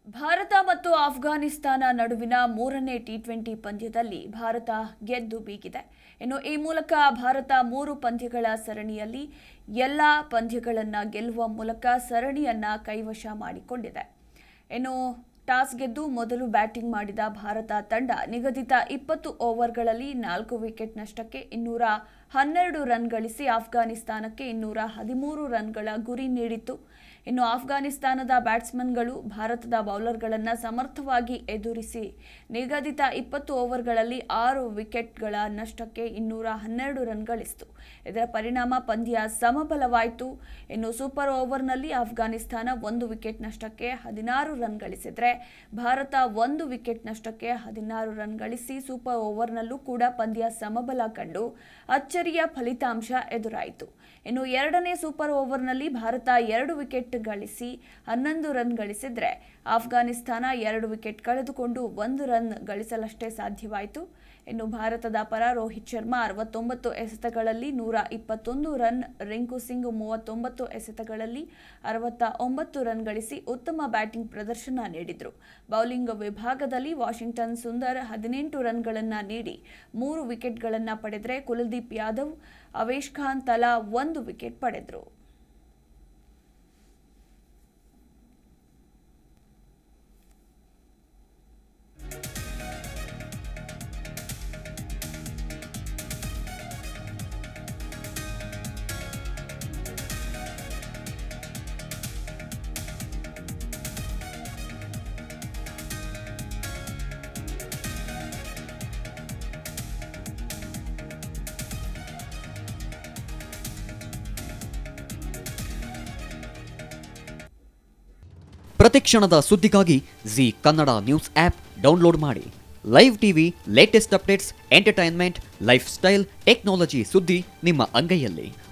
ಭಾರತ ಮತ್ತು ಆಫ್ಘಾನಿಸ್ತಾನ ನಡುವಿನ ಮೂರನೇ ಟಿ ಟ್ವೆಂಟಿ ಪಂದ್ಯದಲ್ಲಿ ಭಾರತ ಗೆದ್ದು ಬೀಗಿದೆ ಇನ್ನು ಈ ಮೂಲಕ ಭಾರತ ಮೂರು ಪಂದ್ಯಗಳ ಸರಣಿಯಲ್ಲಿ ಎಲ್ಲ ಪಂದ್ಯಗಳನ್ನು ಗೆಲ್ಲುವ ಮೂಲಕ ಸರಣಿಯನ್ನ ಕೈವಶ ಮಾಡಿಕೊಂಡಿದೆ ಇನ್ನು ಟಾಸ್ ಗೆದ್ದು ಮೊದಲು ಬ್ಯಾಟಿಂಗ್ ಮಾಡಿದ ಭಾರತ ತಂಡ ನಿಗದಿತ ಇಪ್ಪತ್ತು ಓವರ್ಗಳಲ್ಲಿ ನಾಲ್ಕು ವಿಕೆಟ್ ನಷ್ಟಕ್ಕೆ ಇನ್ನೂರ ಹನ್ನೆರಡು ರನ್ ಗಳಿಸಿ ಆಫ್ಘಾನಿಸ್ತಾನಕ್ಕೆ ಇನ್ನೂರ ಹದಿಮೂರು ರನ್ಗಳ ಗುರಿ ನೀಡಿತ್ತು ಇನ್ನು ಆಫ್ಘಾನಿಸ್ತಾನದ ಬ್ಯಾಟ್ಸ್ಮನ್ಗಳು ಭಾರತದ ಬೌಲರ್ಗಳನ್ನು ಸಮರ್ಥವಾಗಿ ಎದುರಿಸಿ ನಿಗದಿತ ಇಪ್ಪತ್ತು ಓವರ್ಗಳಲ್ಲಿ ಆರು ವಿಕೆಟ್ಗಳ ನಷ್ಟಕ್ಕೆ ಇನ್ನೂರ ಹನ್ನೆರಡು ರನ್ ಗಳಿಸಿತು ಇದರ ಪರಿಣಾಮ ಪಂದ್ಯ ಸಮಬಲವಾಯಿತು ಇನ್ನು ಸೂಪರ್ ಓವರ್ನಲ್ಲಿ ಆಫ್ಘಾನಿಸ್ತಾನ ಒಂದು ವಿಕೆಟ್ ನಷ್ಟಕ್ಕೆ ಹದಿನಾರು ರನ್ ಗಳಿಸಿದ್ರೆ ಭಾರತ ಒಂದು ವಿಕೆಟ್ ನಷ್ಟಕ್ಕೆ ಹದಿನಾರು ರನ್ ಗಳಿಸಿ ಸೂಪರ್ ಓವರ್ನಲ್ಲೂ ಕೂಡ ಪಂದ್ಯ ಸಮಬಲ ಕಂಡು ಅಚ್ಚರಿಯ ಫಲಿತಾಂಶ ಎದುರಾಯಿತು ಇನ್ನು ಎರಡನೇ ಸೂಪರ್ ಓವರ್ನಲ್ಲಿ ಭಾರತ ಎರಡು ವಿಕೆಟ್ ಗಳಿಸಿ ಹನ್ನೊಂದು ರನ್ ಗಳಿಸಿದ್ರೆ ಆಫ್ಘಾನಿಸ್ತಾನ ಎರಡು ವಿಕೆಟ್ ಕಳೆದುಕೊಂಡು ಒಂದು ರನ್ ಗಳಿಸಲಷ್ಟೇ ಸಾಧ್ಯವಾಯಿತು ಇನ್ನು ಭಾರತದ ಪರ ರೋಹಿತ್ ಶರ್ಮಾ ಅರವತ್ತೊಂಬತ್ತು ಎಸೆತಗಳಲ್ಲಿ ನೂರ ಇಪ್ಪತ್ತೊಂದು ರನ್ ರಿಂಕು ಸಿಂಗ್ ಮೂವತ್ತೊಂಬತ್ತು ಎಸೆತಗಳಲ್ಲಿ ಅರವತ್ತ ಒಂಬತ್ತು ರನ್ ಗಳಿಸಿ ಉತ್ತಮ ಬ್ಯಾಟಿಂಗ್ ಪ್ರದರ್ಶನ ನೀಡಿದರು ಬೌಲಿಂಗ್ ವಿಭಾಗದಲ್ಲಿ ವಾಷಿಂಗ್ಟನ್ ಸುಂದರ್ ಹದಿನೆಂಟು ರನ್ಗಳನ್ನು ನೀಡಿ ಮೂರು ವಿಕೆಟ್ಗಳನ್ನು ಪಡೆದರೆ ಕುಲದೀಪ್ ಯಾದವ್ ಅವೇಶ್ ಖಾನ್ ತಲಾ ಒಂದು ವಿಕೆಟ್ ಪಡೆದರು ಪ್ರತಿಕ್ಷಣದ ಸುದ್ದಿಗಾಗಿ Zee Kannada news app download ಮಾಡಿ live TV latest updates entertainment lifestyle technology ಸುದ್ದಿ ನಿಮ್ಮ ಅಂಗೈಯಲ್ಲಿ